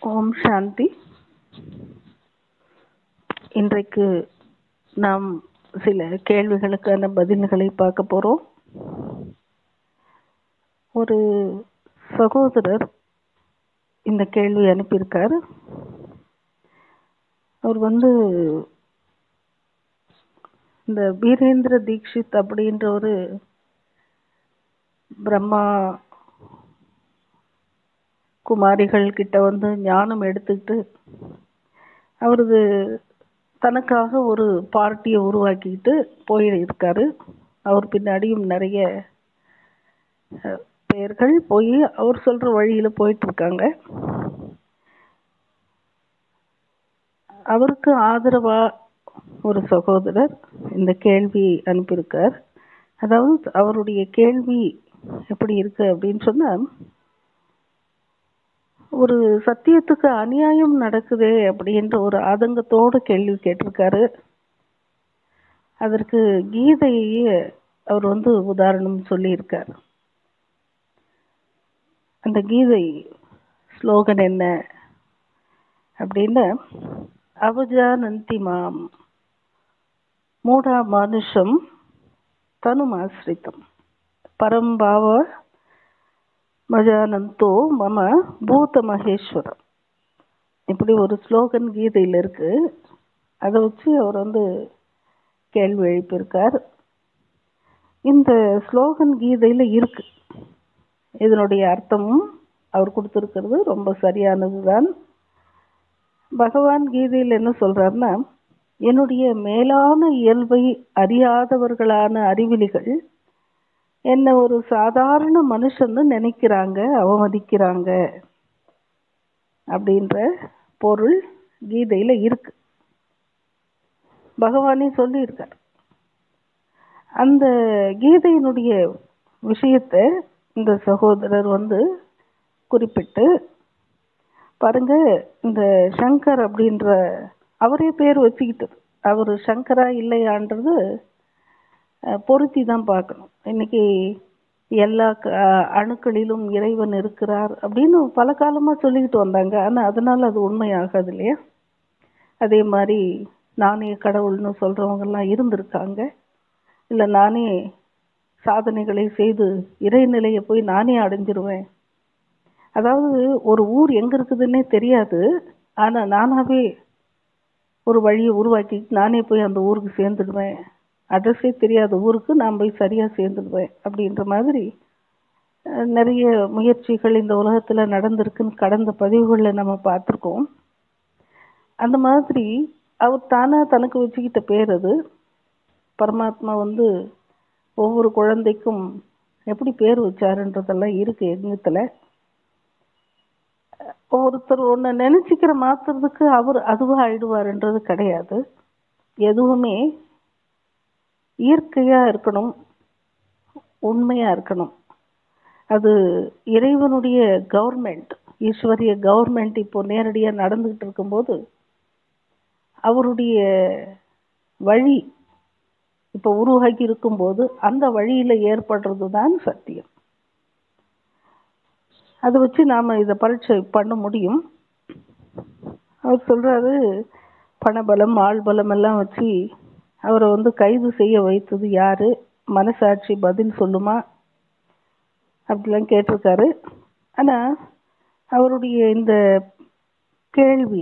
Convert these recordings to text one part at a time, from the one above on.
ஓம் சாந்தி இன்றைக்கு நாம் சில கேள்விகளுக்கான பதில்களை பார்க்க போறோம் ஒரு சகோதரர் இந்த கேள்வி அனுப்பியிருக்கார் அவர் வந்து இந்த வீரேந்திர தீக்ஷித் அப்படின்ற ஒரு பிரம்மா குமாரிகள் கிட்ட வந்து ஞானம் எடுத்துக்கிட்டு அவரது தனக்காக ஒரு பார்ட்டியை உருவாக்கிட்டு போயிருக்காரு அவர் பின்னாடியும் நிறைய அஹ், பேர்கள் போய் அவர் சொல்ற வழியில போயிட்டு இருக்காங்க அவருக்கு ஆதரவா ஒரு சகோதரர் இந்த கேள்வி அனுப்பியிருக்கார் அதாவது அவருடைய கேள்வி எப்படி இருக்கு அப்படின்னு சொன்னா ஒரு சத்தியத்துக்கு அநியாயம் நடக்குதே அப்படின்ற ஒரு ஆதங்கத்தோட கேள்வி கேட்டிருக்காரு அதற்கு கீதையே அவர் வந்து உதாரணம் சொல்லியிருக்கார் அந்த கீதை ஸ்லோகன் என்ன அப்படின்னா அவஜானந்தி மாம் மூடா மனுஷம் தனுமாசிரித்தம் பரம்பாவ மஜானந்தோ மம பூத மகேஸ்வரம் இப்படி ஒரு ஸ்லோகன் கீதையில் இருக்கு அதை வச்சு அவர் வந்து கேள்வி எழுப்பியிருக்கார் இந்த ஸ்லோகன் கீதையில் இருக்கு இதனுடைய அர்த்தமும் அவர் கொடுத்துருக்கிறது ரொம்ப சரியானதுதான் பகவான் கீதையில் என்ன சொல்றாருன்னா என்னுடைய மேலான இயல்பை அறியாதவர்களான அறிவிலிகள் என்ன ஒரு சாதாரண மனுஷன்னு நினைக்கிறாங்க அவமதிக்கிறாங்க அப்படின்ற பொருள் கீதையில இருக்கு பகவானே சொல்லியிருக்கார் அந்த கீதையினுடைய விஷயத்தை இந்த சகோதரர் வந்து குறிப்பிட்டு பாருங்க இந்த சங்கர் அப்படின்ற அவரே பேர் வச்சுக்கிட்டது அவர் சங்கரா இல்லையான்றது அஹ், பொருத்தி தான் பார்க்கணும் இன்னைக்கு எல்லா க- அணுக்களிலும் இறைவன் இருக்கிறார் அப்படின்னு பல காலமா சொல்லிக்கிட்டு வந்தாங்க ஆனா அதனால அது உண்மையாகாது இல்லையா அதே மாதிரி நானே கடவுள்னு சொல்றவங்க எல்லாம் இருந்திருக்காங்க இல்ல நானே சாதனைகளை செய்து இறைநிலையை போய் நானே அடைஞ்சிருவேன் அதாவது ஒரு ஊர் எங்க இருக்குதுன்னே தெரியாது ஆனா நானாவே ஒரு வழியை உருவாக்கி நானே போய் அந்த ஊருக்கு சேர்ந்துடுவேன் அட்ரஸே தெரியாத ஊருக்கு நான் போய் சரியா சேர்ந்துடுவேன் அப்படின்ற மாதிரி அஹ், நிறைய முயற்சிகள் இந்த உலகத்துல நடந்திருக்குன்னு கடந்த பதிவுகள்ல நம்ம பார்த்திருக்கோம் அந்த மாதிரி அவர் தானா தனக்கு வச்சுக்கிட்ட பேர் அது பரமாத்மா வந்து ஒவ்வொரு குழந்தைக்கும் எப்படி பேர் வச்சாருன்றதெல்லாம் இருக்கு யஜ்ஞத்துல ஒருத்தர் ஒன்ன நினைச்சுக்கிற மாத்துறதுக்கு அவர் அதுவா ஆயிடுவாருன்றது கிடையாது எதுவுமே இயற்கையா இருக்கணும் உண்மையா இருக்கணும் அது இறைவனுடைய கவர்மெண்ட் ஈஸ்வரிய கவர்மெண்ட் இப்போ நேரடியா நடந்துகிட்டு இருக்கும்போது அவருடைய வழி இப்ப உருவாகி இருக்கும்போது அந்த வழியில ஏற்படுறது தான் சத்தியம் அதை வச்சு நாம இத பரீட்சை பண்ண முடியும் அவர் சொல்றாரு பணபலம் ஆள்பலம் எல்லாம் வச்சு அவரை வந்து கைது செய்ய வைத்தது யாரு மனசாட்சி பதில் சொல்லுமா அப்படிலாம் கேட்டிருக்காரு ஆனா அவருடைய இந்த கேள்வி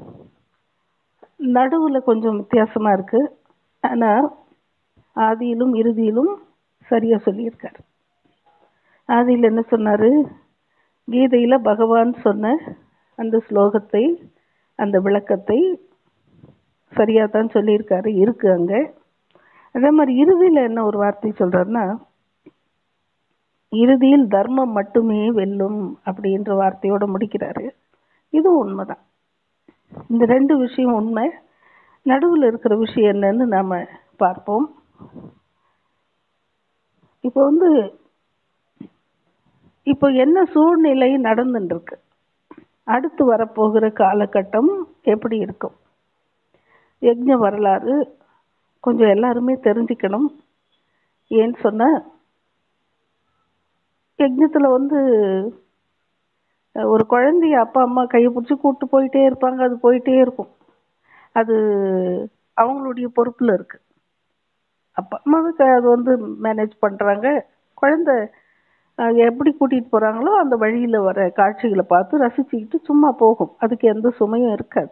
நடுவுல கொஞ்சம் வித்தியாசமா இருக்கு ஆனா ஆதியிலும் இறுதியிலும் சரியா சொல்லியிருக்காரு ஆதியில் என்ன சொன்னாரு கீதையில பகவான் சொன்ன அந்த ஸ்லோகத்தை அந்த விளக்கத்தை சரியா தான் சொல்லியிருக்காரு இருக்கு அங்க அதே மாதிரி இறுதியில என்ன ஒரு வார்த்தை சொல்றாருன்னா இறுதியில் தர்மம் மட்டுமே வெல்லும் அப்படின்ற வார்த்தையோட முடிக்கிறாரு இது உண்மைதான் இந்த ரெண்டு விஷயம் உண்மை நடுவுல இருக்கிற விஷயம் என்னன்னு நாம பார்ப்போம் இப்போ வந்து இப்போ என்ன சூழ்நிலை நடந்துட்டு இருக்கு அடுத்து வரப்போகிற காலகட்டம் எப்படி இருக்கும் யக்ஞ வரலாறு கொஞ்சம் எல்லாருமே தெரிஞ்சுக்கணும் ஏன்னு சொன்னா யஜ்ஞத்துல வந்து அஹ் ஒரு குழந்தைய அப்பா அம்மா கையை பிடிச்சி கூட்டு போயிட்டே இருப்பாங்க அது போயிட்டே இருக்கும் அது அவங்களுடைய பொறுப்புல இருக்கு அப்பா அம்மாவுக்கு அது வந்து மேனேஜ் பண்றாங்க குழந்தை அஹ், எப்படி கூட்டிட்டு போறாங்களோ அந்த வழியில வர காட்சிகளை பார்த்து ரசிச்சுக்கிட்டு சும்மா போகும் அதுக்கு எந்த சுமையும் இருக்காது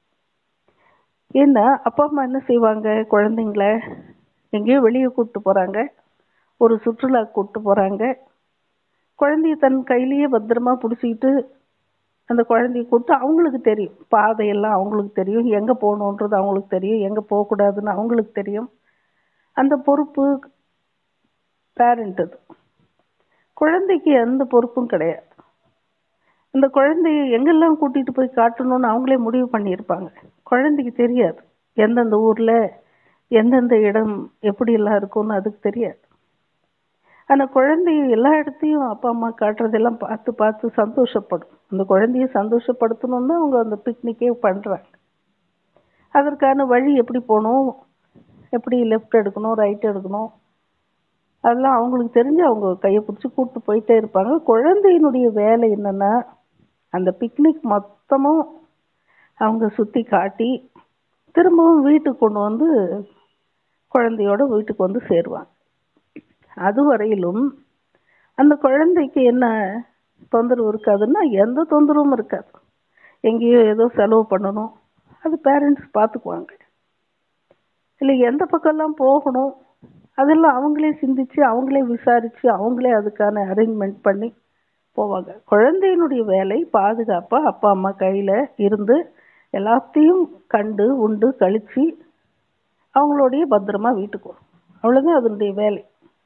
ஏன்னா அப்பா அம்மா என்ன செய்வாங்க குழந்தைங்கள எங்கேயோ வெளியே கூட்டு போறாங்க ஒரு சுற்றுலா கூட்டு போறாங்க குழந்தைய தன் கையிலேயே பத்திரமா பிடிச்சிக்கிட்டு அந்த குழந்தைய கூப்பிட்டு அவங்களுக்கு தெரியும் பாதையெல்லாம் அவங்களுக்கு தெரியும் எங்க போகணுன்றது அவங்களுக்கு தெரியும் எங்க போகக்கூடாதுன்னு அவங்களுக்கு தெரியும் அந்த பொறுப்பு பேரண்ட் அது குழந்தைக்கு எந்த பொறுப்பும் கிடையாது இந்த குழந்தைய எங்கெல்லாம் கூட்டிட்டு போய் காட்டணும்னு அவங்களே முடிவு பண்ணியிருப்பாங்க குழந்தைக்கு தெரியாது எந்தெந்த ஊர்ல எந்தெந்த இடம் எப்படி எல்லாம் இருக்கும்னு அதுக்கு தெரியாது ஆனா குழந்தைய எல்லா இடத்தையும் அப்பா அம்மா காட்டுறதெல்லாம் பார்த்து பார்த்து சந்தோஷப்படும் அந்த குழந்தைய சந்தோஷப்படுத்தணும்னு தான் அவங்க அந்த பிக்னிக்கே பண்றாங்க அதற்கான வழி எப்படி போகணும் எப்படி லெஃப்ட் எடுக்கணும் ரைட் எடுக்கணும் அதெல்லாம் அவங்களுக்கு தெரிஞ்சு அவங்க கையை பிடிச்சி கூப்பிட்டு போயிட்டே இருப்பாங்க குழந்தையினுடைய வேலை என்னன்னா அந்த பிக்னிக் மொத்தமும் அவங்க சுத்தி காட்டி திரும்பவும் வீட்டுக்கு கொண்டு வந்து குழந்தையோட வீட்டுக்கு வந்து சேருவாங்க அது வரையிலும் அந்த குழந்தைக்கு என்ன தொந்தரவு இருக்காதுன்னா எந்த தொந்தரவும் இருக்காது எங்கேயோ ஏதோ செலவு பண்ணணும் அது பேரண்ட்ஸ் பார்த்துக்குவாங்க இல்லை எந்த பக்கம்லாம் போகணும் அதெல்லாம் அவங்களே சிந்திச்சு அவங்களே விசாரிச்சு அவங்களே அதுக்கான அரேஞ்ச்மெண்ட் பண்ணி போவாங்க குழந்தையினுடைய வேலை பாதுகாப்பா அப்பா அம்மா கையில இருந்து எல்லாத்தையும் கண்டு உண்டு கழிச்சு அவங்களோடைய பத்திரமா வீட்டுக்கு வரும் அவ்வளவுதான் அதனுடைய வேலை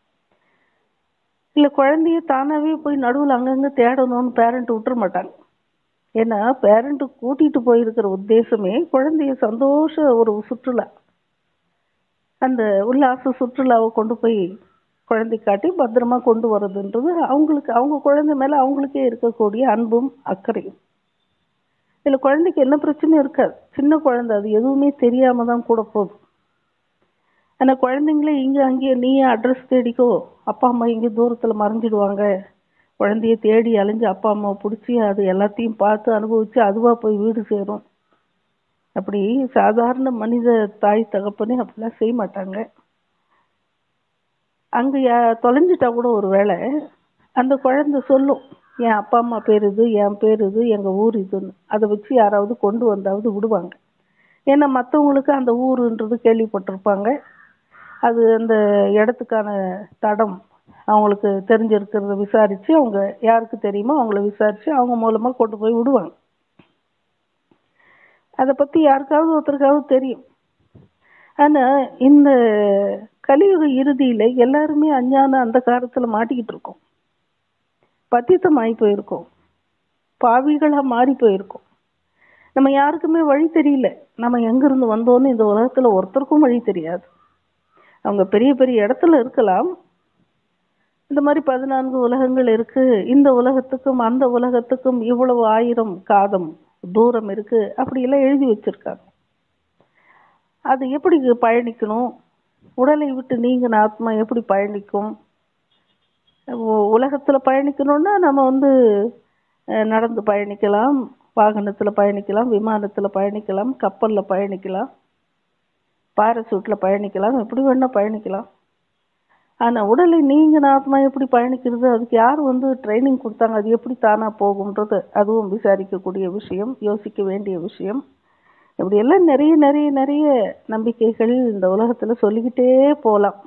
இல்ல குழந்தைய தானாவே போய் நடுவில் அங்கங்க தேடணும்னு பேரண்ட் விட்டுற மாட்டாங்க ஏன்னா பேரண்ட் கூட்டிட்டு போயிருக்கிற உத்தேசமே குழந்தைய சந்தோஷ ஒரு சுற்றுலா அந்த உல்லாச சுற்றுலாவை கொண்டு போய் குழந்தை காட்டி பத்திரமா கொண்டு வர்றதுன்றது அவங்களுக்கு அவங்க குழந்தை மேல அவங்களுக்கே இருக்கக்கூடிய அன்பும் அக்கறையும் இதுல குழந்தைக்கு என்ன பிரச்சனையும் இருக்காது சின்ன குழந்தை அது எதுவுமே தெரியாம தான் கூட போகுது ஆனா குழந்தைங்களே இங்க அங்கேயே நீயே அட்ரஸ் தேடிக்கோ அப்பா அம்மா இங்க தூரத்துல மறைஞ்சிடுவாங்க குழந்தைய தேடி அலைஞ்சு அப்பா அம்மாவை பிடிச்சி அது எல்லாத்தையும் பார்த்து அனுபவிச்சு அதுவா போய் வீடு சேரும் அப்படி சாதாரண மனித தாய் தகப்பனே அப்படிலாம் செய்ய மாட்டாங்க அங்க யா- தொலைஞ்சிட்டா கூட ஒரு வேளை அந்த குழந்தை சொல்லும் என் அப்பா அம்மா பேர் இது என் பேர் இது எங்க ஊர் இதுன்னு அதை வச்சு யாராவது கொண்டு வந்தாவது விடுவாங்க ஏன்னா மற்றவங்களுக்கு அந்த ஊருன்றது கேள்விப்பட்டிருப்பாங்க அது அந்த இடத்துக்கான தடம் அவங்களுக்கு தெரிஞ்சிருக்கிறத விசாரிச்சு அவங்க யாருக்கு தெரியுமோ அவங்கள விசாரிச்சு அவங்க மூலமா கொண்டு போய் விடுவாங்க அதை பத்தி யாருக்காவது ஒருத்தருக்காவது தெரியும் ஆனா இந்த கலியுக இறுதியில எல்லாருமே அஞ்ஞான அந்த காலத்துல மாட்டிக்கிட்டு இருக்கோம் பத்தித்தம் ஆகி போயிருக்கோம் பாவிகளா மாறி போயிருக்கோம் நம்ம யாருக்குமே வழி தெரியல நம்ம எங்க இருந்து வந்தோம்னு இந்த உலகத்துல ஒருத்தருக்கும் வழி தெரியாது அவங்க பெரிய பெரிய இடத்துல இருக்கலாம் இந்த மாதிரி பதினான்கு உலகங்கள் இருக்கு இந்த உலகத்துக்கும் அந்த உலகத்துக்கும் இவ்வளவு ஆயிரம் காதம் தூரம் இருக்கு அப்படி எல்லாம் எழுதி வச்சிருக்காங்க அது எப்படி பயணிக்கணும் உடலை விட்டு நீங்கின ஆத்மா எப்படி பயணிக்கும் உ- உலகத்துல பயணிக்கணும்னா நம்ம வந்து அஹ், நடந்து பயணிக்கலாம் வாகனத்துல பயணிக்கலாம் விமானத்துல பயணிக்கலாம் கப்பல்ல பயணிக்கலாம் பாரசூட்ல பயணிக்கலாம் எப்படி வேணா பயணிக்கலாம் ஆனா உடலை நீங்கின ஆத்மா எப்படி பயணிக்கிறது அதுக்கு யார் வந்து ட்ரைனிங் கொடுத்தாங்க அது எப்படி தானா போகும்ன்றது அதுவும் விசாரிக்கக்கூடிய விஷயம் யோசிக்க வேண்டிய விஷயம் இப்படி எல்லாம் நிறைய நிறைய நிறைய நம்பிக்கைகள் இந்த உலகத்துல சொல்லிக்கிட்டே போலாம்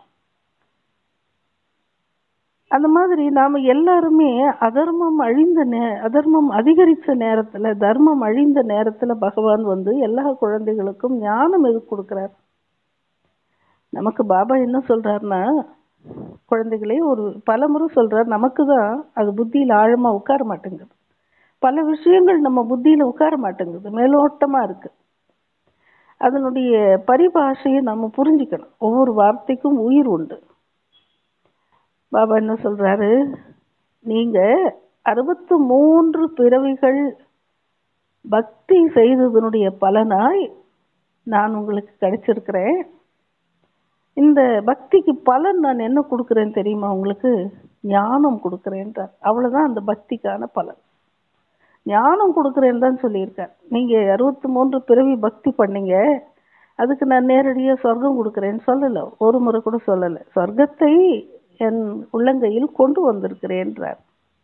அந்த மாதிரி நாம எல்லாருமே அதர்மம் அழிந்த நே அதர்மம் அதிகரிச்ச நேரத்துல தர்மம் அழிந்த நேரத்துல பகவான் வந்து எல்லா குழந்தைகளுக்கும் ஞானம் எது கொடுக்கிறார் நமக்கு பாபா என்ன சொல்றாருன்னா குழந்தைகளே ஒரு பல முறை சொல்றார் நமக்கு தான் அது புத்தியில ஆழமா உட்கார மாட்டேங்குது பல விஷயங்கள் நம்ம புத்தியில உட்கார மாட்டேங்குது மேலோட்டமா இருக்கு அதனுடைய பரிபாஷையை நம்ம புரிஞ்சுக்கணும் ஒவ்வொரு வார்த்தைக்கும் உயிர் உண்டு பாபா என்ன சொல்றாரு நீங்க அறுபத்து மூன்று பிறவிகள் பக்தி செய்ததனுடைய பலனாய் நான் உங்களுக்கு கிடைச்சிருக்கிறேன் இந்த பக்திக்கு பலன் நான் என்ன கொடுக்கிறேன் தெரியுமா உங்களுக்கு ஞானம் கொடுக்கிறேன்றார் அவ்வளவுதான் அந்த பக்திக்கான பலன் ஞானம் கொடுக்குறேன்னு தான் சொல்லியிருக்கேன் நீங்க அறுபத்தி மூன்று பிறவி பக்தி பண்ணீங்க அதுக்கு நான் நேரடியாக சொர்க்கம் கொடுக்குறேன்னு சொல்லலை ஒரு முறை கூட சொல்லலை சொர்க்கத்தை என் உள்ளங்கையில் கொண்டு வந்திருக்கிறேன்றார்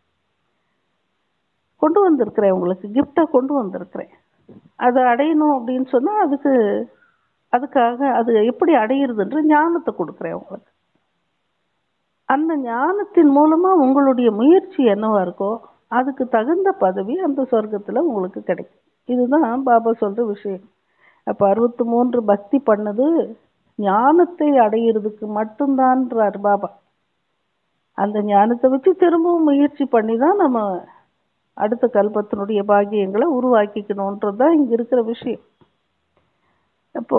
கொண்டு வந்திருக்கிறேன் உங்களுக்கு கிஃப்டாக கொண்டு வந்திருக்கிறேன் அதை அடையணும் அப்படின்னு சொன்னால் அதுக்கு அதுக்காக அது எப்படி அடையிறதுன்ற ஞானத்தை கொடுக்குறேன் உங்களுக்கு அந்த ஞானத்தின் மூலமா உங்களுடைய முயற்சி என்னவா இருக்கோ அதுக்கு தகுந்த பதவி அந்த சொர்க்கத்துல உங்களுக்கு கிடைக்கும் இதுதான் பாபா சொல்ற விஷயம் அப்ப அறுபத்தி மூன்று பக்தி பண்ணது ஞானத்தை அடையிறதுக்கு மட்டும்தான்றார் பாபா அந்த ஞானத்தை வச்சு திரும்பவும் முயற்சி பண்ணி தான் நம்ம அடுத்த கல்பத்தினுடைய பாக்கியங்களை உருவாக்கிக்கணுன்றது தான் இங்க இருக்கிற விஷயம் அப்போ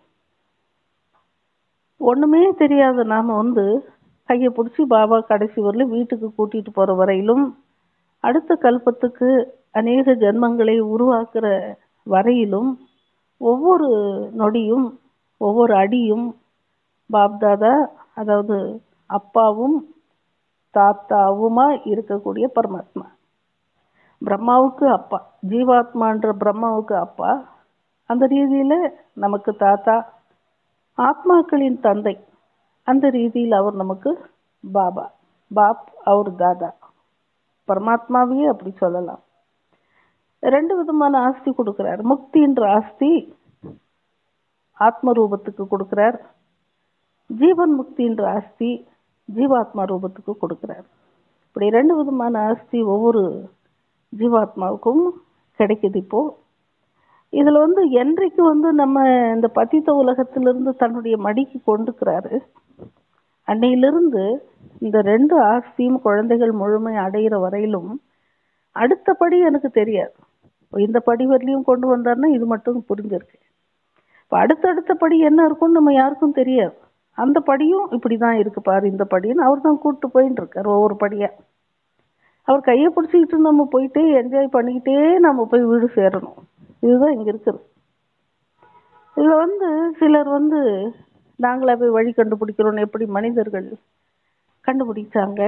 ஒண்ணுமே தெரியாத நாம வந்து கையை பிடிச்சி பாபா கடைசி வரலும் வீட்டுக்கு கூட்டிட்டு போற வரையிலும் அடுத்த கல்பத்துக்கு அநேக ஜென்மங்களை உருவாக்குற வரையிலும் ஒவ்வொரு நொடியும் ஒவ்வொரு அடியும் பாப்தாதா அதாவது அப்பாவும் தாத்தாவுமா இருக்கக்கூடிய பரமாத்மா பிரம்மாவுக்கு அப்பா ஜீவாத்மான்ற பிரம்மாவுக்கு அப்பா அந்த ரீதியில நமக்கு தாத்தா ஆத்மாக்களின் தந்தை அந்த ரீதியில் அவர் நமக்கு பாபா பாப் அவர் தாதா பரமாத்மாவையே அப்படி சொல்லலாம் ரெண்டு விதமான ஆஸ்தி கொடுக்கிறார் முக்தின்ற ஆஸ்தி ஆத்ம ரூபத்துக்கு கொடுக்கிறார் ஜீவன் முக்தின்ற ஆஸ்தி ஜீவாத்மா ரூபத்துக்கு கொடுக்கிறார் இப்படி ரெண்டு விதமான ஆஸ்தி ஒவ்வொரு ஜீவாத்மாவுக்கும் கிடைக்குது இப்போ இதுல வந்து என்றைக்கு வந்து நம்ம இந்த பதித்த உலகத்திலிருந்து தன்னுடைய மடிக்கு கொண்டுக்கிறாரு அன்னையிலிருந்து இந்த ரெண்டு ஆஸ்தியும் குழந்தைகள் முழுமை அடையிற வரையிலும் அடுத்த படி எனக்கு தெரியாது இந்த படி வரலையும் கொண்டு வந்தாருன்னா இது மட்டும் புரிஞ்சிருக்கு இப்போ அடுத்தடுத்த படி என்ன இருக்கும்னு நம்ம யாருக்கும் தெரியாது அந்த படியும் இப்படிதான் இருக்கு பாரு இந்த படின்னு அவர் தான் கூப்பிட்டு போயின்னு இருக்காரு ஒவ்வொரு படியா அவர் கையை பிடிச்சிக்கிட்டு நம்ம போயிட்டே என்ஜாய் பண்ணிக்கிட்டே நம்ம போய் வீடு சேரணும் இதுதான் இங்க இருக்குது இதுல வந்து சிலர் வந்து நாங்களா போய் வழி கண்டுபிடிக்கிறோம்னு எப்படி மனிதர்கள் கண்டுபிடிச்சாங்க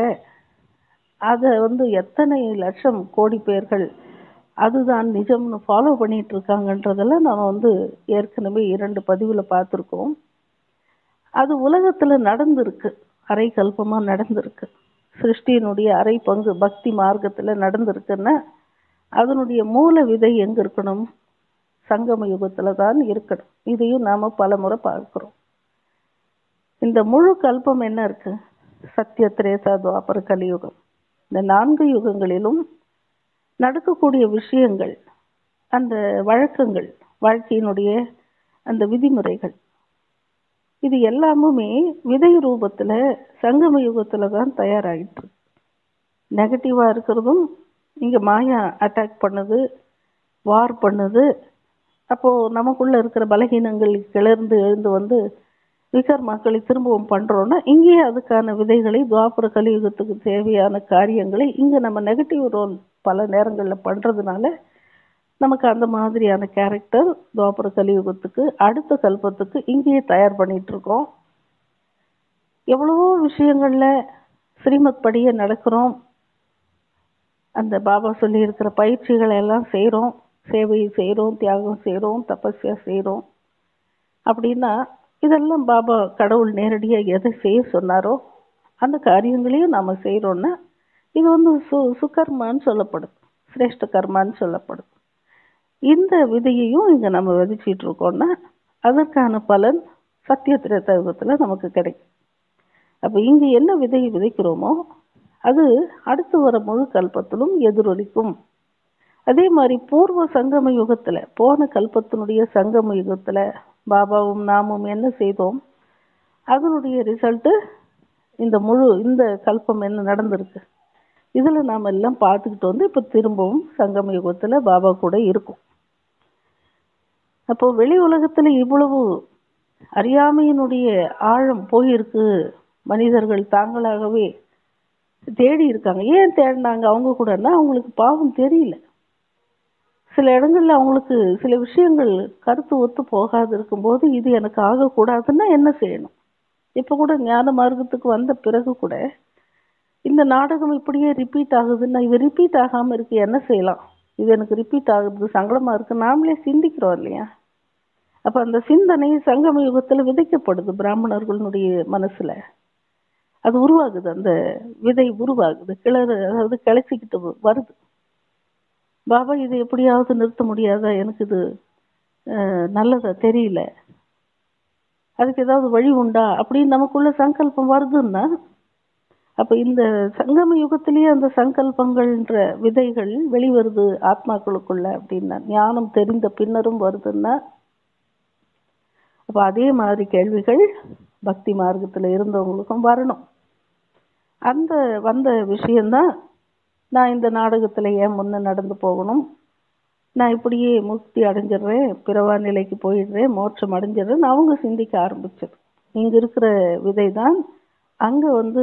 அதை வந்து எத்தனை லட்சம் கோடி பேர்கள் அதுதான் நிஜம்னு ஃபாலோ பண்ணிட்டு இருக்காங்கன்றதெல்லாம் நம்ம வந்து ஏற்கனவே இரண்டு பதிவுல பார்த்துருக்கோம் அது உலகத்துல நடந்திருக்கு அரை கல்பமா நடந்திருக்கு சிருஷ்டியினுடைய அரை பங்கு பக்தி மார்க்கத்துல நடந்திருக்குன்னா அதனுடைய மூல விதை எங்க இருக்கணும் சங்கம யுகத்துல தான் இருக்கணும் இதையும் நாம பல முறை பார்க்கிறோம் இந்த முழு கல்பம் என்ன இருக்கு சத்திய திரேசா துவாபர கலியுகம் இந்த நான்கு யுகங்களிலும் நடக்கக்கூடிய விஷயங்கள் அந்த வழக்கங்கள் வாழ்க்கையினுடைய அந்த விதிமுறைகள் இது எல்லாமுமே விதை ரூபத்துல சங்கம யுகத்துல தான் தயாராகிட்டு இருக்கு நெகட்டிவா இருக்கிறதும் இங்க மாயா அட்டாக் பண்ணுது வார் பண்ணுது அப்போ நமக்குள்ள இருக்கிற பலகீனங்கள் கிளர்ந்து எழுந்து வந்து விகர்மாக்களை திரும்பவும் பண்றோம்னா இங்கேயே அதுக்கான விதைகளை துவாபர கலியுகத்துக்கு தேவையான காரியங்களை இங்க நம்ம நெகட்டிவ் ரோல் பல நேரங்கள்ல பண்றதுனால நமக்கு அந்த மாதிரியான கேரக்டர் துவாபர கலியுகத்துக்கு அடுத்த கல்பத்துக்கு இங்கேயே தயார் பண்ணிட்டு இருக்கோம் எவ்வளவோ விஷயங்கள்ல ஸ்ரீமத் படியே நடக்கிறோம் அந்த பாபா சொல்லி இருக்கிற பயிற்சிகளை எல்லாம் செய்கிறோம் சேவை செய்கிறோம் தியாகம் செய்கிறோம் தபஸ்யா செய்கிறோம் அப்படின்னா இதெல்லாம் பாபா கடவுள் நேரடியாக எதை செய்ய சொன்னாரோ அந்த காரியங்களையும் நாம் செய்கிறோன்னா இது வந்து சு சுகர்மான்னு சொல்லப்படுது சிரேஷ்ட கர்மான்னு சொல்லப்படுது இந்த விதையையும் இங்கே நம்ம விதைச்சிட்டு இருக்கோம்னா அதற்கான பலன் சத்திய திரேதயுகத்தில் நமக்கு கிடைக்கும் அப்போ இங்கே என்ன விதையை விதைக்கிறோமோ அது அடுத்து வர முழு கல்பத்திலும் எதிரொலிக்கும் அதே மாதிரி பூர்வ சங்கம யுகத்துல போன கல்பத்தினுடைய சங்கம யுகத்துல பாபாவும் நாமும் என்ன செய்தோம் அதனுடைய ரிசல்ட்டு இந்த முழு இந்த கல்பம் என்ன நடந்திருக்கு இதுல நாம எல்லாம் பார்த்துக்கிட்டு வந்து இப்ப திரும்பவும் சங்கம யுகத்துல பாபா கூட இருக்கும் அப்போ வெளி உலகத்துல இவ்வளவு அறியாமையினுடைய ஆழம் போயிருக்கு மனிதர்கள் தாங்களாகவே தேடி இருக்காங்க ஏன் தேடினாங்க அவங்க கூடன்னா அவங்களுக்கு பாவம் தெரியல சில இடங்கள்ல அவங்களுக்கு சில விஷயங்கள் கருத்து ஒத்து போகாது இருக்கும்போது இது எனக்கு ஆகக்கூடாதுன்னா என்ன செய்யணும் இப்ப கூட ஞான மார்க்கத்துக்கு வந்த பிறகு கூட இந்த நாடகம் இப்படியே ரிப்பீட் ஆகுதுன்னா இது ரிப்பீட் ஆகாம இருக்கு என்ன செய்யலாம் இது எனக்கு ரிப்பீட் ஆகுது சங்கடமா இருக்கு நாமளே சிந்திக்கிறோம் இல்லையா அப்ப அந்த சிந்தனை சங்கம யுகத்துல விதைக்கப்படுது பிராமணர்களுடைய மனசுல அது உருவாகுது அந்த விதை உருவாகுது கிளறு அதாவது கிளச்சிக்கிட்டு வ- வருது பாபா இது எப்படியாவது நிறுத்த முடியாதா எனக்கு இது அஹ், நல்லதா தெரியல அதுக்கு ஏதாவது வழி உண்டா அப்படின்னு நமக்குள்ள சங்கல்பம் வருதுன்னா அப்ப இந்த சங்கம யுகத்திலேயே அந்த சங்கல்பங்கள்ன்ற விதைகள் வெளிவருது ஆத்மாக்களுக்குள்ள அப்படின்னா ஞானம் தெரிந்த பின்னரும் வருதுன்னா அப்ப அதே மாதிரி கேள்விகள் பக்தி மார்க்கத்துல இருந்தவங்களுக்கும் வரணும் அந்த வந்த விஷயம்தான் நான் இந்த நாடகத்துல ஏன் முன்ன நடந்து போகணும் நான் இப்படியே முக்தி அடைஞ்சிடுறேன் பிறவா நிலைக்கு போயிடுறேன் மோட்சம் அடைஞ்சிடுறேன்னு அவங்க சிந்திக்க ஆரம்பிச்சது இங்க இருக்கிற விதை தான் அங்க வந்து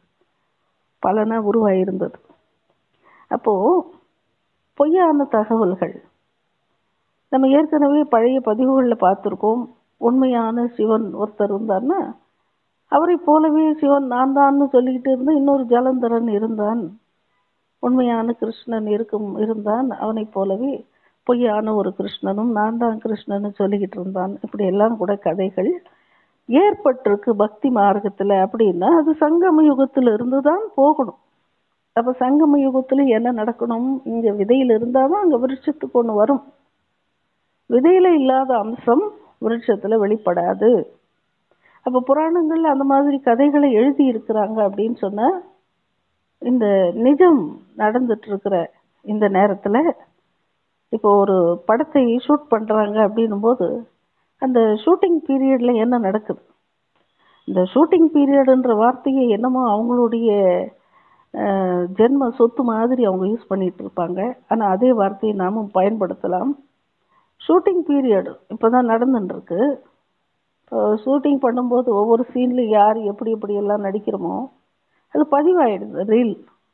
பலனா உருவாயிருந்தது அப்போ பொய்யான தகவல்கள் நம்ம ஏற்கனவே பழைய பதிவுகளில் பார்த்துருக்கோம் உண்மையான சிவன் ஒருத்தர் இருந்தார்னா அவரை போலவே சிவன் நான் தான்னு சொல்லிக்கிட்டு இருந்து இன்னொரு ஜலந்தரன் இருந்தான் உண்மையான கிருஷ்ணன் இருக்கும் இருந்தான் அவனைப் போலவே பொய்யான ஒரு கிருஷ்ணனும் நான் தான் கிருஷ்ணன்னு சொல்லிக்கிட்டு இருந்தான் இப்படி எல்லாம் கூட கதைகள் ஏற்பட்டிருக்கு பக்தி மார்க்கத்துல அப்படின்னா அது சங்கம யுகத்துல இருந்து தான் போகணும் அப்ப சங்கம யுகத்துல என்ன நடக்கணும் இங்க விதையில இருந்தாதான் அங்க விருட்சத்துக்கு ஒண்ணு வரும் விதையில இல்லாத அம்சம் விருட்சத்துல வெளிப்படாது அப்ப புராணங்கள்ல அந்த மாதிரி கதைகளை எழுதி இருக்கிறாங்க அப்படின்னு சொன்னா இந்த நிஜம் நடந்துட்டு இருக்கிற இந்த நேரத்துல இப்போ ஒரு படத்தை ஷூட் பண்றாங்க அப்படின்னும் போது அந்த ஷூட்டிங் பீரியட்ல என்ன நடக்குது இந்த ஷூட்டிங் பீரியடுன்ற வார்த்தையை என்னமோ அவங்களுடைய அஹ், ஜென்ம சொத்து மாதிரி அவங்க யூஸ் பண்ணிட்டு இருப்பாங்க ஆனா அதே வார்த்தையை நாமும் பயன்படுத்தலாம் ஷூட்டிங் பீரியட் இப்போதான் நடந்துட்டு இருக்கு ஷூட்டிங் பண்ணும்போது ஒவ்வொரு சீன்லையும் யார் எப்படி எப்படி எல்லாம் நடிக்கிறோமோ அது பதிவாயிடுது ரீல்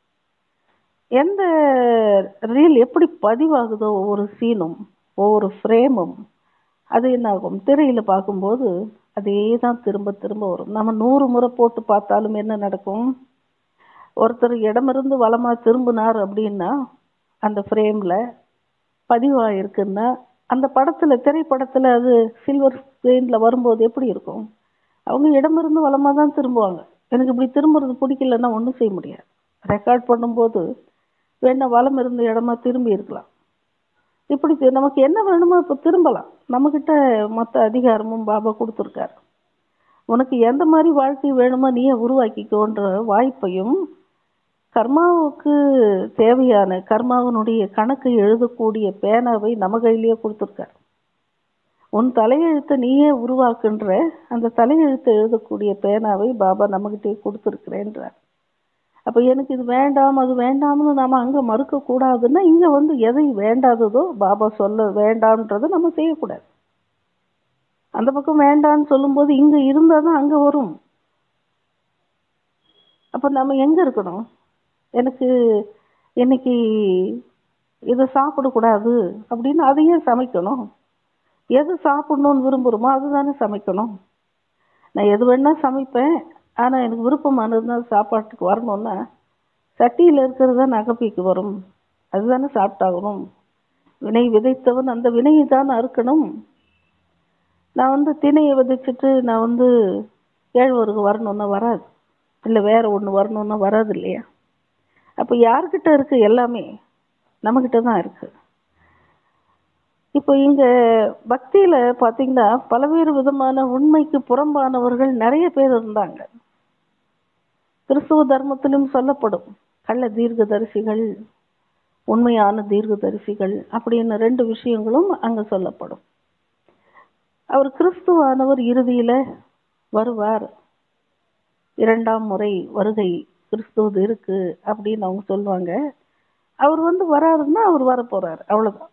எந்த ரீல் எப்படி பதிவாகுதோ ஒவ்வொரு சீனும் ஒவ்வொரு ஃப்ரேமும் அது என்ன ஆகும் திரையில பார்க்கும்போது அதே தான் திரும்ப திரும்ப வரும் நம்ம நூறு முறை போட்டு பார்த்தாலும் என்ன நடக்கும் ஒருத்தர் இடமிருந்து வலமா திரும்பினார் அப்படின்னா அந்த ஃப்ரேம்ல பதிவாயிருக்குன்னா அந்த படத்துல திரைப்படத்துல அது சில்வர் ஸ்கிரீன்ல வரும்போது எப்படி இருக்கும் அவங்க இடமிருந்து வலமா தான் திரும்புவாங்க எனக்கு இப்படி திரும்புறது பிடிக்கலன்னா ஒன்றும் செய்ய முடியாது ரெக்கார்ட் பண்ணும்போது வேணா வலம் இருந்த இடமா திரும்பி இருக்கலாம் இப்படி தி- நமக்கு என்ன வேணுமோ இப்போ திரும்பலாம் நம்மக்கிட்ட மொத்த அதிகாரமும் பாபா கொடுத்துருக்காரு உனக்கு எந்த மாதிரி வாழ்க்கை வேணுமோ நீயே உருவாக்கிக்கோன்ற வாய்ப்பையும் கர்மாவுக்கு தேவையான கர்மாவினுடைய கணக்கு எழுதக்கூடிய பேனாவை நம்ம கையிலேயே கொடுத்துருக்காரு உன் தலையெழுத்தை நீயே உருவாக்குன்ற அந்த தலையெழுத்தை எழுதக்கூடிய பேனாவை பாபா நம்மகிட்டயே கொடுத்துருக்கிறேன்றார் அப்ப எனக்கு இது வேண்டாம் அது வேண்டாம்னு நாம அங்க மறுக்க கூடாதுன்னா இங்க வந்து எதை வேண்டாததோ பாபா சொல்ல வேண்டாம்ன்றதை நம்ம செய்யக்கூடாது அந்த பக்கம் வேண்டாம்னு சொல்லும்போது இங்க இருந்தாதான் அங்க வரும் அப்ப நம்ம எங்க இருக்கணும் எனக்கு இன்னைக்கு இதை சாப்பிடக்கூடாது அப்படின்னு அதையே சமைக்கணும் எது சாப்பிடணும்னு விரும்புகிறோமோ அதுதானே சமைக்கணும் நான் எது வேணா சமைப்பேன் ஆனா எனக்கு விருப்பமானதுன்னா சாப்பாட்டுக்கு வரணும்னா சட்டியில இருக்கிறது நகப்பிக்கு வரும் அதுதானே சாப்பிட்டாகணும் வினை விதைத்தவன் அந்த வினையை தான் அறுக்கணும் நான் வந்து திணையை விதைச்சிட்டு நான் வந்து ஏழ்வருக்கு வரணும்னா வராது இல்லை வேற ஒன்று வரணும்னா வராது இல்லையா அப்போ யார்கிட்ட இருக்கு எல்லாமே நம்மக்கிட்ட தான் இருக்கு இப்போ இங்க பக்தியில பாத்தீங்கன்னா பல்வேறு விதமான உண்மைக்கு புறம்பானவர்கள் நிறைய பேர் இருந்தாங்க கிறிஸ்துவ தர்மத்திலும் சொல்லப்படும் கள்ள தீர்க்கதரிசிகள் உண்மையான தீர்க்கதரிசிகள் அப்படின்னு ரெண்டு விஷயங்களும் அங்க சொல்லப்படும் அவர் கிறிஸ்துவானவர் இறுதியில வருவார் இரண்டாம் முறை வருகை கிறிஸ்துவது இருக்கு அப்படின்னு அவங்க சொல்லுவாங்க அவர் வந்து வராருன்னா அவர் வர போறாரு அவ்வளவுதான்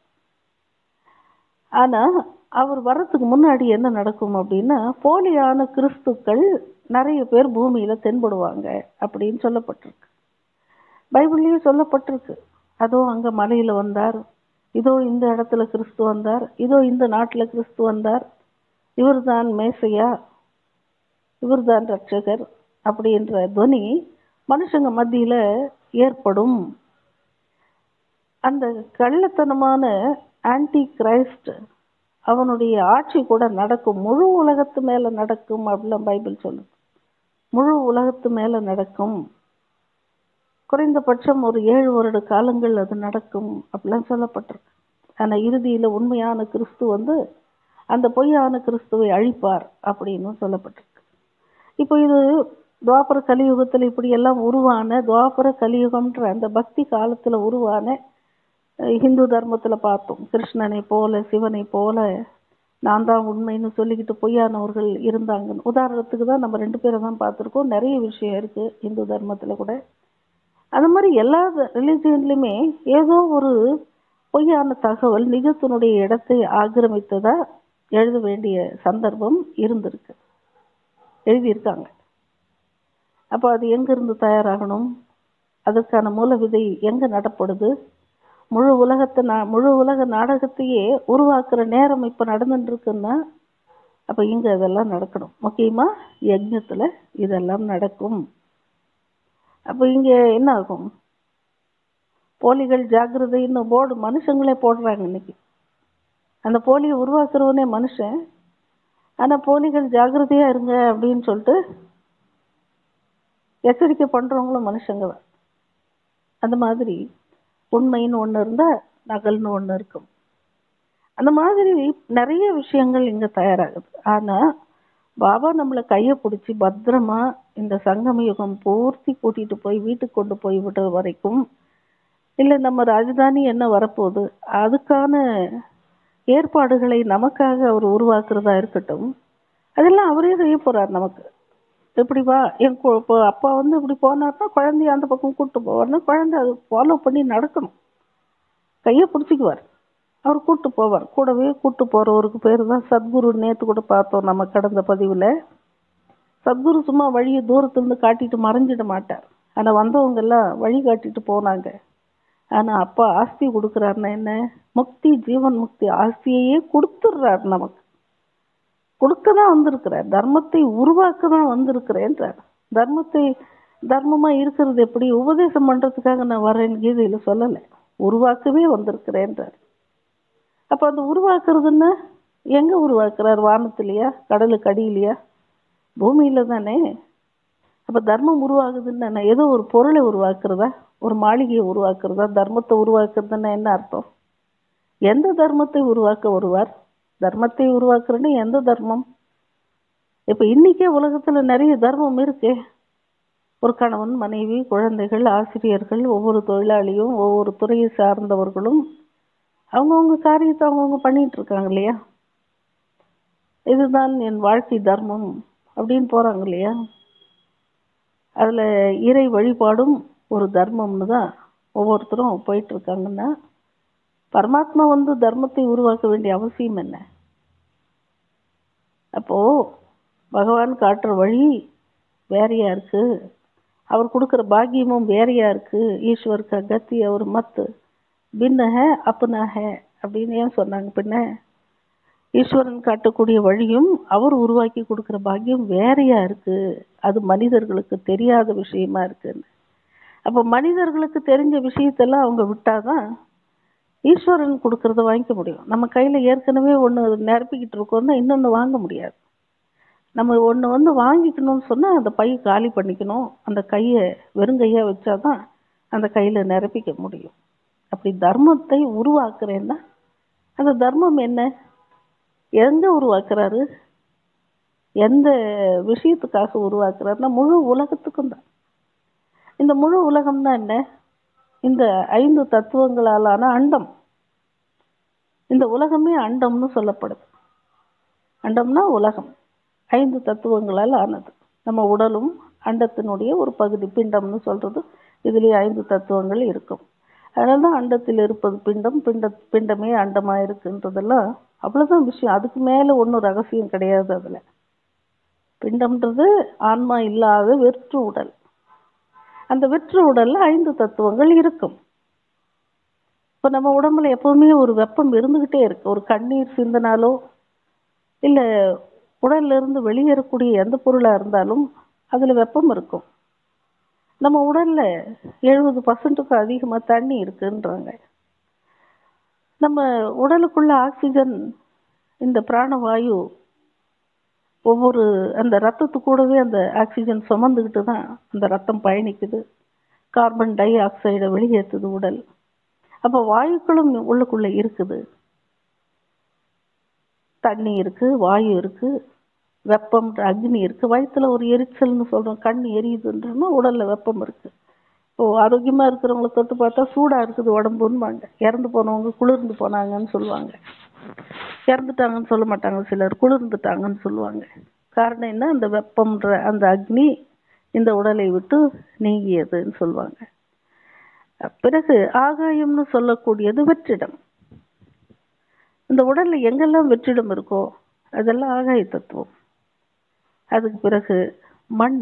ஆனா அவர் வர்றதுக்கு முன்னாடி என்ன நடக்கும் அப்படின்னா போலியான கிறிஸ்துக்கள் நிறைய பேர் பூமியில தென்படுவாங்க அப்படின்னு சொல்லப்பட்டிருக்கு பைபிள்லயும் சொல்லப்பட்டிருக்கு அதோ அங்க மலையில வந்தார் இதோ இந்த இடத்துல கிறிஸ்து வந்தார் இதோ இந்த நாட்டுல கிறிஸ்து வந்தார் இவர்தான் மேசையா இவர்தான் ரட்சகர் அப்படின்ற துவனி மனுஷங்க மத்தியில ஏற்படும் அந்த கள்ளத்தனமான ஆன்டி கிரைஸ்ட் அவனுடைய ஆட்சி கூட நடக்கும் முழு உலகத்து மேல நடக்கும் அப்படிலாம் பைபிள் சொல்லுது முழு உலகத்து மேல நடக்கும் குறைந்தபட்சம் ஒரு ஏழு வருட காலங்கள் அது நடக்கும் அப்படிலாம் சொல்லப்பட்டிருக்கு ஆனா இறுதியில உண்மையான கிறிஸ்து வந்து அந்த பொய்யான கிறிஸ்துவை அழிப்பார் அப்படின்னு சொல்லப்பட்டிருக்கு இப்போ இது துவாபர கலியுகத்துல இப்படி எல்லாம் உருவான துவாபர கலியுகம்ன்ற அந்த பக்தி காலத்துல உருவான அஹ், இந்து தர்மத்துல பார்த்தோம் கிருஷ்ணனை போல சிவனை போல நான் தான் உண்மைன்னு சொல்லிக்கிட்டு பொய்யானவர்கள் இருந்தாங்க உதாரணத்துக்கு தான் நம்ம ரெண்டு பேரை தான் பார்த்துருக்கோம் நிறைய விஷயம் இருக்கு இந்து தர்மத்துல கூட அந்த மாதிரி எல்லா ரிலீஜியன்லையுமே ஏதோ ஒரு பொய்யான தகவல் நிஜத்தினுடைய இடத்தை ஆக்கிரமித்ததா எழுத வேண்டிய சந்தர்ப்பம் இருந்திருக்கு எழுதியிருக்காங்க அப்போ அது எங்கிருந்து தயாராகணும் அதற்கான மூல விதை எங்க நடப்படுது முழு உலகத்தை நா முழு உலக நாடகத்தையே உருவாக்குற நேரம் இப்போ நடந்துட்டு இருக்குன்னா அப்போ இங்க இதெல்லாம் நடக்கணும் முக்கியமா யஜ்ஞத்துல இதெல்லாம் நடக்கும் அப்போ இங்க என்ன ஆகும் போலிகள் ஜாக்கிரதைன்னு போர்டு மனுஷங்களே போடுறாங்க இன்னைக்கு அந்த போலியை உருவாக்குறவனே மனுஷன் ஆனா போலிகள் ஜாக்கிரதையா இருங்க அப்படின்னு சொல்லிட்டு எச்சரிக்கை பண்றவங்களும் மனுஷங்க தான் அந்த மாதிரி உண்மைன்னு ஒண்ணு இருந்தா நகல்னு ஒண்ணு இருக்கும் அந்த மாதிரி நிறைய விஷயங்கள் இங்க தயாராகுது ஆனா பாபா நம்மளை கையை பிடிச்சி பத்திரமா இந்த சங்கம யுகம் பூர்த்தி கூட்டிட்டு போய் வீட்டுக்கு கொண்டு போய் விடுறது வரைக்கும் இல்ல நம்ம ராஜதானி என்ன வரப்போகுது அதுக்கான ஏற்பாடுகளை நமக்காக அவர் உருவாக்குறதா இருக்கட்டும் அதெல்லாம் அவரே செய்ய போறார் நமக்கு எப்படி வா என் கு- இப்போ அப்பா வந்து இப்படி போனார்னா குழந்தைய அந்த பக்கம் கூட்டு போவார்னா குழந்தை அது ஃபாலோ பண்ணி நடக்கணும் கையை பிடிச்சிக்குவார் அவர் கூட்டு போவார் கூடவே கூட்டு போறவருக்கு பேர் தான் சத்குரு நேத்து கூட பார்த்தோம் நம்ம கடந்த பதிவுல சத்குரு சும்மா வழியை தூரத்துல இருந்து காட்டிட்டு மறைஞ்சிட மாட்டார் ஆனா வந்தவங்க எல்லாம் வழி காட்டிட்டு போனாங்க ஆனா அப்பா ஆஸ்தி கொடுக்கறாருன்னா என்ன முக்தி ஜீவன் முக்தி ஆஸ்தியையே கொடுத்துடுறார் நமக்கு கொடுக்க தான் வந்திருக்கிறார் தர்மத்தை உருவாக்க தான் வந்திருக்கிறேன்றார் தர்மத்தை தர்மமா இருக்கிறது எப்படி உபதேசம் பண்றதுக்காக நான் வரேன் கீதையில சொல்லலை உருவாக்கவே வந்திருக்கிறேன்றார் அப்ப அந்த உருவாக்குறதுன்னா எங்க உருவாக்குறார் வானத்திலயா கடலுக்கு அடியிலையா பூமியில தானே அப்ப தர்மம் உருவாகுதுன்னு என்ன? ஏதோ ஒரு பொருளை உருவாக்குறதா ஒரு மாளிகையை உருவாக்குறதா தர்மத்தை உருவாக்குறதுன்னா என்ன அர்த்தம் எந்த தர்மத்தை உருவாக்க வருவார் தர்மத்தை உருவாக்குறேன்னு எந்த தர்மம் இப்ப இன்னைக்கே உலகத்துல நிறைய தர்மம் இருக்கே ஒரு கணவன் மனைவி குழந்தைகள் ஆசிரியர்கள் ஒவ்வொரு தொழிலாளியும் ஒவ்வொரு துறையை சார்ந்தவர்களும் அவங்கவுங்க காரியத்தை அவங்கவுங்க பண்ணிட்டு இருக்காங்க இல்லையா இதுதான் என் வாழ்க்கை தர்மம் அப்படின்னு போறாங்க இல்லையா அதுல இறை வழிபாடும் ஒரு தர்மம்னு தான் ஒவ்வொருத்தரும் போயிட்டு இருக்காங்கன்னா பரமாத்மா வந்து தர்மத்தை உருவாக்க வேண்டிய அவசியம் என்ன அப்போ பகவான் காட்டுற வழி வேறையா இருக்கு அவர் கொடுக்குற பாக்கியமும் வேறையா இருக்கு ஈஸ்வர் கா கத்தி அவர் மத்து பின்ன ஹே அப்னா ஹே அப்படின்னு ஏன் சொன்னாங்க பின்ன ஈஸ்வரன் காட்டக்கூடிய வழியும் அவர் உருவாக்கி கொடுக்கிற பாக்கியம் வேறையா இருக்கு அது மனிதர்களுக்கு தெரியாத விஷயமா இருக்குன்னு அப்ப மனிதர்களுக்கு தெரிஞ்ச விஷயத்தெல்லாம் அவங்க விட்டாதான் ஈஸ்வரன் கொடுக்கறத வாங்கிக்க முடியும் நம்ம கையில ஏற்கனவே ஒண்ணு நிரப்பிக்கிட்டு இருக்கோம்னா இன்னொன்னு வாங்க முடியாது நம்ம ஒண்ணு வந்து வாங்கிக்கணும்னு சொன்னா அந்த பை காலி பண்ணிக்கணும் அந்த கையை வெறுங்கையா வச்சாதான் அந்த கையில நிரப்பிக்க முடியும் அப்படி தர்மத்தை உருவாக்குறேன்னா அந்த தர்மம் என்ன எங்க உருவாக்குறாரு எந்த விஷயத்துக்காக உருவாக்குறாருன்னா முழு உலகத்துக்கும் தான் இந்த முழு உலகம்னா என்ன இந்த ஐந்து தத்துவங்களாலான அண்டம் இந்த உலகமே அண்டம்னு சொல்லப்படுது அண்டம்னா உலகம் ஐந்து தத்துவங்களால் ஆனது நம்ம உடலும் அண்டத்தினுடைய ஒரு பகுதி பிண்டம்னு சொல்றது இதுலயே ஐந்து தத்துவங்கள் இருக்கும் அதனால தான் அண்டத்தில் இருப்பது பிண்டம் பிண்ட பிண்டமே அண்டமா இருக்குன்றதெல்லாம் அவ்வளவுதான் விஷயம் அதுக்கு மேல ஒன்றும் ரகசியம் கிடையாது அதுல பிண்டம்ன்றது ஆன்மா இல்லாத வெற்று உடல் அந்த வெற்று உடல்ல ஐந்து தத்துவங்கள் இருக்கும் இப்ப நம்ம உடம்புல எப்பவுமே ஒரு வெப்பம் இருந்துகிட்டே இருக்கு ஒரு கண்ணீர் சிந்தினாலோ இல்ல உடல்ல இருந்து வெளியேறக்கூடிய எந்த பொருளா இருந்தாலும் அதுல வெப்பம் இருக்கும் நம்ம உடல்ல எழுபது பர்சன்ட்டுக்கு அதிகமா தண்ணி இருக்குன்றாங்க நம்ம உடலுக்குள்ள ஆக்சிஜன் இந்த பிராணவாயு ஒவ்வொரு அந்த ரத்தத்து கூடவே அந்த ஆக்சிஜன் சுமந்துக்கிட்டு தான் அந்த ரத்தம் பயணிக்குது கார்பன் டை ஆக்சைடை வெளியேற்றுது உடல் அப்போ வாயுக்களும் உள்ளுக்குள்ள இருக்குது தண்ணி இருக்கு வாயு இருக்கு வெப்பம் அக்னி இருக்கு வயிற்றுல ஒரு எரிச்சல்னு சொல்றோம் கண் எரியுதுன்றோம்னா உடல்ல வெப்பம் இருக்கு இப்போ ஆரோக்கியமா இருக்கிறவங்கள தொட்டு பார்த்தா சூடா இருக்குது உடம்புன்னுவாங்க இறந்து போனவங்க குளிர்ந்து போனாங்கன்னு சொல்லுவாங்க இறந்துட்டாங்கன்னு சொல்ல மாட்டாங்க சிலர் குளிர்ந்துட்டாங்கன்னு சொல்லுவாங்க காரணம் என்ன அந்த வெப்பம்ன்ற அந்த அக்னி இந்த உடலை விட்டு நீங்கியதுன்னு சொல்லுவாங்க பிறகு ஆகாயம்னு சொல்லக்கூடியது வெற்றிடம் இந்த உடல்ல எங்கெல்லாம் வெற்றிடம் இருக்கோ அதெல்லாம் ஆகாய தத்துவம் அதுக்கு பிறகு மண்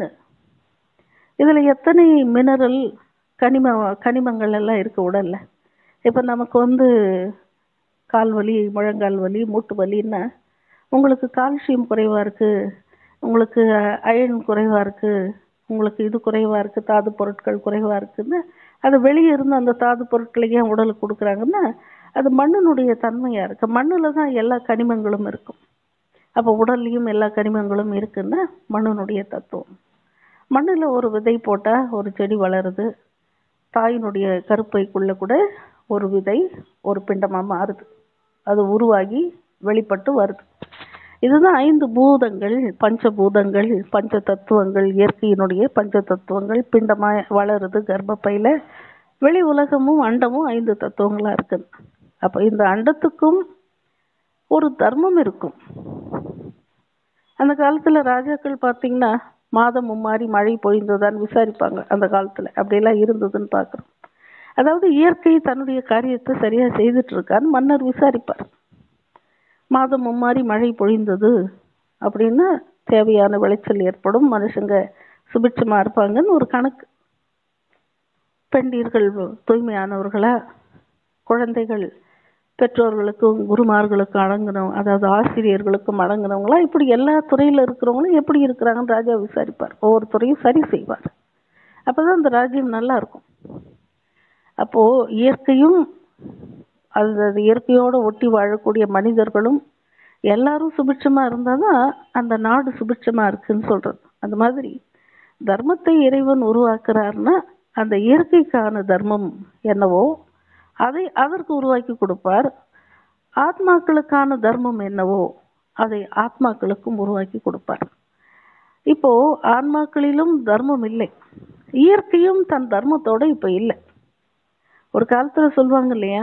இதுல எத்தனை மினரல் கனிம கனிமங்கள் எல்லாம் இருக்கு உடல்ல இப்ப நமக்கு வந்து கால் வலி முழங்கால் வலி மூட்டு வலின்னா உங்களுக்கு கால்சியம் குறைவா இருக்கு உங்களுக்கு அயன் குறைவா இருக்கு உங்களுக்கு இது குறைவா இருக்கு தாது பொருட்கள் குறைவா இருக்குன்னு அது வெளியே இருந்து அந்த தாது பொருட்களை ஏன் உடலுக்கு கொடுக்குறாங்கன்னா அது மண்ணினுடைய தன்மையா இருக்கு மண்ணுல தான் எல்லா கனிமங்களும் இருக்கும் அப்போ உடல்லையும் எல்லா கனிமங்களும் இருக்குன்னா மண்ணினுடைய தத்துவம் மண்ணில் ஒரு விதை போட்டால் ஒரு செடி வளருது தாயினுடைய கருப்பைக்குள்ள கூட ஒரு விதை ஒரு பிண்டமாக மாறுது அது உருவாகி வெளிப்பட்டு வருது இதுதான் ஐந்து பூதங்கள் பஞ்சபூதங்கள் பஞ்ச தத்துவங்கள் இயற்கையினுடைய பஞ்ச தத்துவங்கள் பிண்டமா வளருது கர்ப்பப்பையில வெளி உலகமும் அண்டமும் ஐந்து தத்துவங்களா இருக்குது அப்ப இந்த அண்டத்துக்கும் ஒரு தர்மம் இருக்கும் அந்த காலத்துல ராஜாக்கள் பார்த்தீங்கன்னா மாதம் மும்மாறி மழை பொழிந்ததான்னு விசாரிப்பாங்க அந்த காலத்துல அப்படியெல்லாம் இருந்ததுன்னு பார்க்குறோம் அதாவது இயற்கை தன்னுடைய காரியத்தை சரியா செய்துட்டு இருக்கான்னு மன்னர் விசாரிப்பார் மாதம் மும்மாறி மழை பொழிந்தது அப்படின்னா தேவையான விளைச்சல் ஏற்படும் மனுஷங்க சுபிட்சமா இருப்பாங்கன்னு ஒரு கணக்கு பெண்டீர்கள் தூய்மையானவர்களா குழந்தைகள் பெற்றோர்களுக்கும் குருமார்களுக்கும் அடங்கணும் அதாவது ஆசிரியர்களுக்கும் அடங்கினவங்களா இப்படி எல்லா துறையில இருக்கிறவங்களும் எப்படி இருக்கிறாங்கன்னு ராஜா விசாரிப்பார் ஒவ்வொரு துறையும் சரி செய்வார் அப்பதான் அந்த ராஜ்யம் நல்லா இருக்கும் அப்போ இயற்கையும் அது அது இயற்கையோட ஒட்டி வாழக்கூடிய மனிதர்களும் எல்லாரும் சுபிட்சமா இருந்தாதான் அந்த நாடு சுபிட்சமா இருக்குன்னு சொல்றது அந்த மாதிரி தர்மத்தை இறைவன் உருவாக்குறாருன்னா அந்த இயற்கைக்கான தர்மம் என்னவோ அதை அதற்கு உருவாக்கி கொடுப்பார் ஆத்மாக்களுக்கான தர்மம் என்னவோ அதை ஆத்மாக்களுக்கும் உருவாக்கி கொடுப்பார் இப்போ ஆன்மாக்களிலும் தர்மம் இல்லை இயற்கையும் தன் தர்மத்தோட இப்ப இல்லை ஒரு காலத்துல சொல்லுவாங்க இல்லையா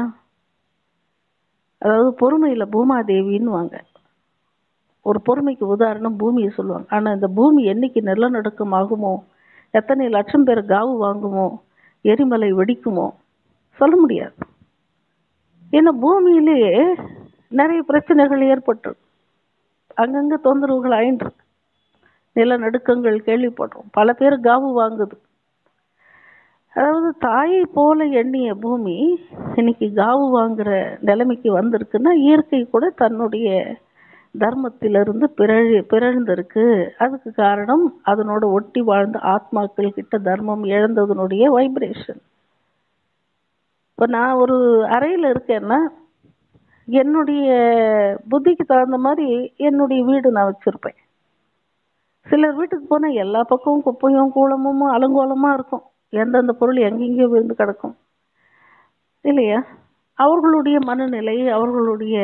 அதாவது பொறுமையில பூமாதேவின்னு வாங்க ஒரு பொறுமைக்கு உதாரணம் பூமியை சொல்லுவாங்க ஆனா இந்த பூமி என்னைக்கு நிலநடுக்கம் ஆகுமோ எத்தனை லட்சம் பேர் காவு வாங்குமோ எரிமலை வெடிக்குமோ சொல்ல முடியாது ஏன்னா பூமியிலேயே நிறைய பிரச்சனைகள் ஏற்பட்டு அங்கங்க தொந்தரவுகள் ஆயின்றிருக்கு நிலநடுக்கங்கள் கேள்விப்படுறோம் பல பேர் காவு வாங்குது அதாவது தாயை போல எண்ணிய பூமி இன்னைக்கு காவு வாங்குற நிலைமைக்கு வந்திருக்குன்னா இயற்கை கூட தன்னுடைய தர்மத்திலிருந்து பிறழி பிறழ்ந்திருக்கு அதுக்கு காரணம் அதனோட ஒட்டி வாழ்ந்த ஆத்மாக்கள் கிட்ட தர்மம் இழந்ததனுடைய வைப்ரேஷன் இப்போ நான் ஒரு அறையில் இருக்கேன்னா என்னுடைய புத்திக்கு தகுந்த மாதிரி என்னுடைய வீடு நான் வச்சிருப்பேன் சிலர் வீட்டுக்கு போனால் எல்லா பக்கமும் குப்பையும் கூலமும் அலங்கோலமா இருக்கும் எந்தெந்த பொருள் எங்கெங்கேயோ விழுந்து கிடக்கும் இல்லையா அவர்களுடைய மனநிலை அவர்களுடைய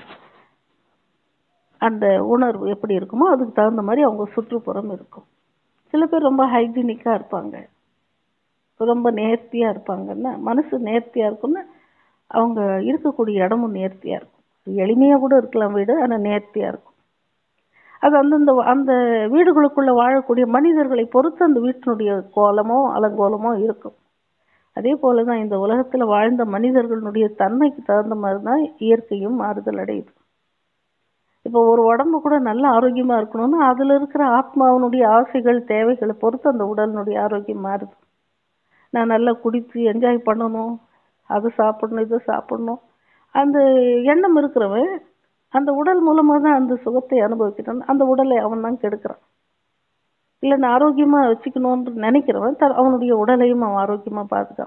அந்த உணர்வு எப்படி இருக்குமோ அதுக்கு தகுந்த மாதிரி அவங்க சுற்றுப்புறம் இருக்கும் சில பேர் ரொம்ப ஹைஜீனிக்காக இருப்பாங்க ரொம்ப நேர்த்தியாக இருப்பாங்கன்னா மனசு நேர்த்தியாக இருக்கும்னா அவங்க இருக்கக்கூடிய இடமும் நேர்த்தியாக இருக்கும் எளிமையாக கூட இருக்கலாம் வீடு ஆனால் நேர்த்தியாக இருக்கும் அது அந்தந்த அந்த வீடுகளுக்குள்ள வாழக்கூடிய மனிதர்களை பொறுத்து அந்த வீட்டினுடைய கோலமோ அலங்கோலமோ இருக்கும் அதே போல தான் இந்த உலகத்தில் வாழ்ந்த மனிதர்களுடைய தன்மைக்கு தகுந்த மாதிரி தான் இயற்கையும் மாறுதல் அடையுது இப்போ ஒரு உடம்பு கூட நல்ல ஆரோக்கியமாக இருக்கணும்னா அதில் இருக்கிற ஆத்மாவினுடைய ஆசைகள் தேவைகளை பொறுத்து அந்த உடலினுடைய ஆரோக்கியம் மாறுது நான் நல்லா குடித்து என்ஜாய் பண்ணணும் அது சாப்பிடணும் இதை சாப்பிடணும் அந்த எண்ணம் இருக்கிறவன் அந்த உடல் மூலமாக தான் அந்த சுகத்தை அனுபவிக்கிறான் அந்த உடலை அவன் தான் கெடுக்கிறான் இல்லை நான் ஆரோக்கியமாக வச்சுக்கணும்னு நினைக்கிறவன் த அவனுடைய உடலையும் அவன் ஆரோக்கியமாக பாதுகாப்பான்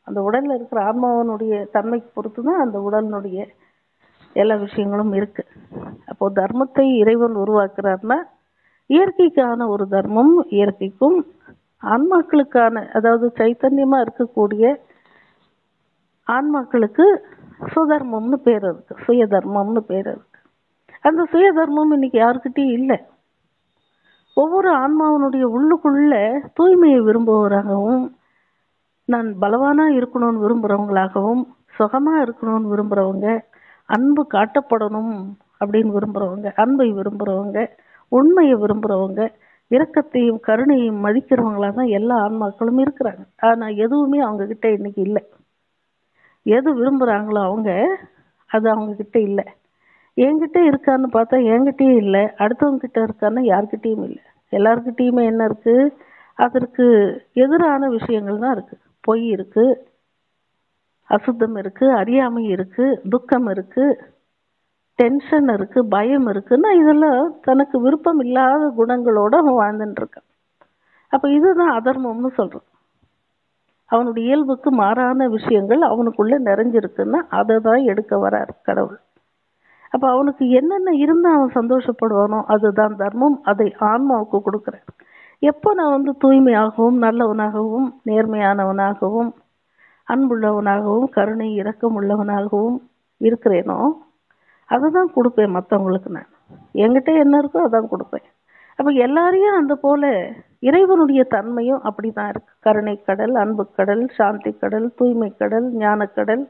அந்த உடல்ல இருக்கிற ஆன்மாவனுடைய தன்மைக்கு பொறுத்து தான் அந்த உடலினுடைய எல்லா விஷயங்களும் இருக்கு அப்போ தர்மத்தை இறைவன் உருவாக்குறாருன்னா இயற்கைக்கான ஒரு தர்மம் இயற்கைக்கும் ஆன்மாக்களுக்கான அதாவது சைத்தன்யமா இருக்கக்கூடிய ஆன்மாக்களுக்கு சுதர்மம்னு பேர் இருக்கு சுய தர்மம்னு பேர் இருக்கு அந்த சுய தர்மம் இன்னைக்கு யாருக்கிட்டையும் இல்லை ஒவ்வொரு ஆன்மாவனுடைய உள்ளுக்குள்ள தூய்மையை விரும்புவராகவும் நான் பலவானா இருக்கணும்னு விரும்புறவங்களாகவும் சுகமா இருக்கணும்னு விரும்புறவங்க அன்பு காட்டப்படணும் அப்படின்னு விரும்புறவங்க அன்பை விரும்புறவங்க உண்மையை விரும்புறவங்க இரக்கத்தையும் கருணையும் மதிக்கிறவங்களா தான் எல்லா ஆன்மாக்களும் இருக்கிறாங்க ஆனா எதுவுமே அவங்க கிட்ட இன்னைக்கு இல்லை எது விரும்புறாங்களோ அவங்க அது அவங்க கிட்ட இல்லை என்கிட்ட இருக்கான்னு பார்த்தா என்கிட்டயும் இல்லை அடுத்தவங்க கிட்ட இருக்கான்னு யார்கிட்டயும் இல்லை எல்லார்கிட்டயுமே என்ன இருக்கு அதற்கு எதிரான விஷயங்கள் தான் இருக்கு பொய் இருக்கு அசுத்தம் இருக்கு அறியாமை இருக்கு துக்கம் இருக்கு டென்ஷன் இருக்கு பயம் இருக்குன்னா இதெல்லாம் தனக்கு விருப்பம் இல்லாத குணங்களோட அவன் வாழ்ந்துட்டு இருக்கான் அப்ப இதுதான் அதர்மம்னு சொல்றோம் அவனுடைய இயல்புக்கு மாறான விஷயங்கள் அவனுக்குள்ள நிறைஞ்சிருக்குன்னா அதை தான் எடுக்க வரார் கடவுள் அப்ப அவனுக்கு என்னென்ன இருந்தா அவன் சந்தோஷப்படுவானோ அதுதான் தர்மம் அதை ஆன்மாவுக்கு கொடுக்குறேன் எப்போ நான் வந்து தூய்மையாகவும் நல்லவனாகவும் நேர்மையானவனாகவும் அன்புள்ளவனாகவும் கருணை இரக்கம் உள்ளவனாகவும் இருக்கிறேனோ அதை தான் கொடுப்பேன் மற்றவங்களுக்கு நான் என்கிட்ட என்ன இருக்கோ அதான் கொடுப்பேன் அப்போ எல்லாரையும் அந்த போல இறைவனுடைய தன்மையும் அப்படிதான் இருக்கு கருணை கடல் அன்பு கடல் சாந்தி கடல் தூய்மை கடல் ஞானக்கடல்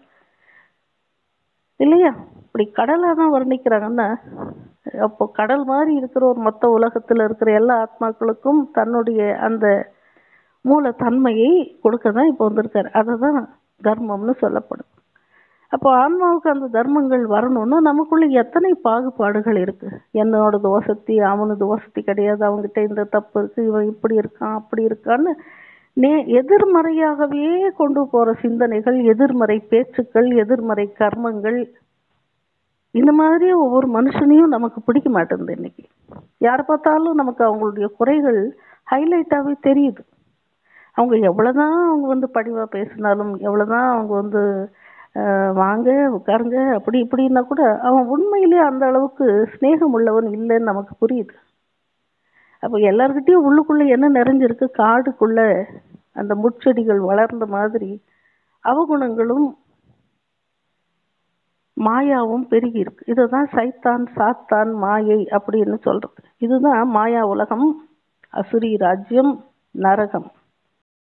இல்லையா இப்படி கடலாக தான் வர்ணிக்கிறாங்கன்னா அப்போ கடல் மாதிரி இருக்கிற ஒரு மொத்த உலகத்தில் இருக்கிற எல்லா ஆத்மாக்களுக்கும் தன்னுடைய அந்த மூல தன்மையை கொடுக்க தான் இப்போ வந்திருக்காரு அதை தான் தர்மம்னு சொல்லப்படும் அப்போ ஆன்மாவுக்கு அந்த தர்மங்கள் வரணும்னா நமக்குள்ள எத்தனை பாகுபாடுகள் இருக்கு என்னோடது வசதி அவனது வசதி கிடையாது அவங்ககிட்ட இந்த தப்பு இருக்கு இவன் இப்படி இருக்கான் அப்படி இருக்கான்னு நே எதிர்மறையாகவே கொண்டு போற சிந்தனைகள் எதிர்மறை பேச்சுக்கள் எதிர்மறை கர்மங்கள் இந்த மாதிரி ஒவ்வொரு மனுஷனையும் நமக்கு பிடிக்க மாட்டேங்குது இன்னைக்கு யார் பார்த்தாலும் நமக்கு அவங்களுடைய குறைகள் ஹைலைட்டாகவே தெரியுது அவங்க எவ்வளவுதான் அவங்க வந்து படிவா பேசினாலும் எவ்வளவுதான் அவங்க வந்து அஹ், வாங்க உட்காருங்க அப்படி இப்படின்னா கூட அவன் உண்மையிலேயே அந்த அளவுக்கு சிநேகம் உள்ளவன் இல்லைன்னு நமக்கு புரியுது அப்போ எல்லார்கிட்டயும் உள்ளுக்குள்ள என்ன நிறைஞ்சிருக்கு காடுக்குள்ள அந்த முட்செடிகள் வளர்ந்த மாதிரி அவகுணங்களும் மாயாவும் பெருகி இருக்கு இதுதான் சைத்தான் சாத்தான் மாயை அப்படின்னு சொல்றது இதுதான் மாயா உலகம் அசுரி ராஜ்யம் நரகம்